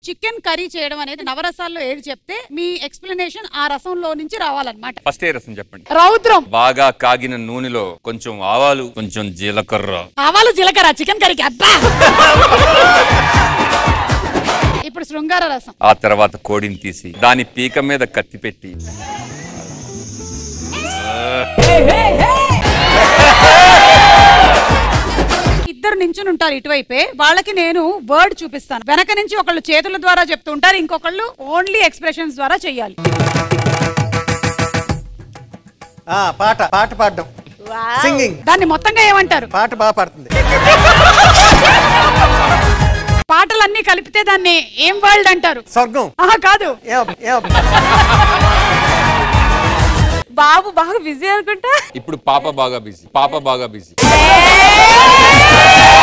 chicken curry చేయడం అనేది నవరసాల్లో ఏది చెప్తే మీ ఎక్స్ప్లెనేషన్ ఆ రసంలో నుంచి రావాలన్నమాట ఫస్ట్ ఏ రసం చెప్పండి రౌద్రం బాగా కాగిన నూనెలో కొంచెం ఆవాలు కొంచెం జీలకర్ర ఆవాలు జీలకర్ర చికెన్ కర్రీకి అబ్బా ఇప్పుడు శృంగార రసం ఆ తర్వాత కోడిని తీసి దాని పీక మీద కత్తి పెట్టి ఇద్దరు నించుని ఉంటారు ఇటువైపే వాళ్ళకి నేను వర్డ్ చూపిస్తాను వెనక నుంచి ఒకళ్ళు చేతుల ద్వారా చెప్తుంటారు ఇంకొకళ్ళు ఓన్లీ ఎక్స్ప్రెషన్స్ ద్వారా చెయ్యాలి ఆ, పాట పాట పాడడం సింగింగ్ దాన్ని మొత్తంగా ఏమంటారు పాట బాగా పాడుతుంది పాటలన్నీ కలిపితే దాన్ని ఏం వరల్డ్ అంటారు స్వర్గం ఆహా కాదు ఏ- ఏ- బాబు బాగా బిజీ అనుకుంటా ఇప్పుడు పాప బాగా బిజీ పాప బాగా బిజీ ఏ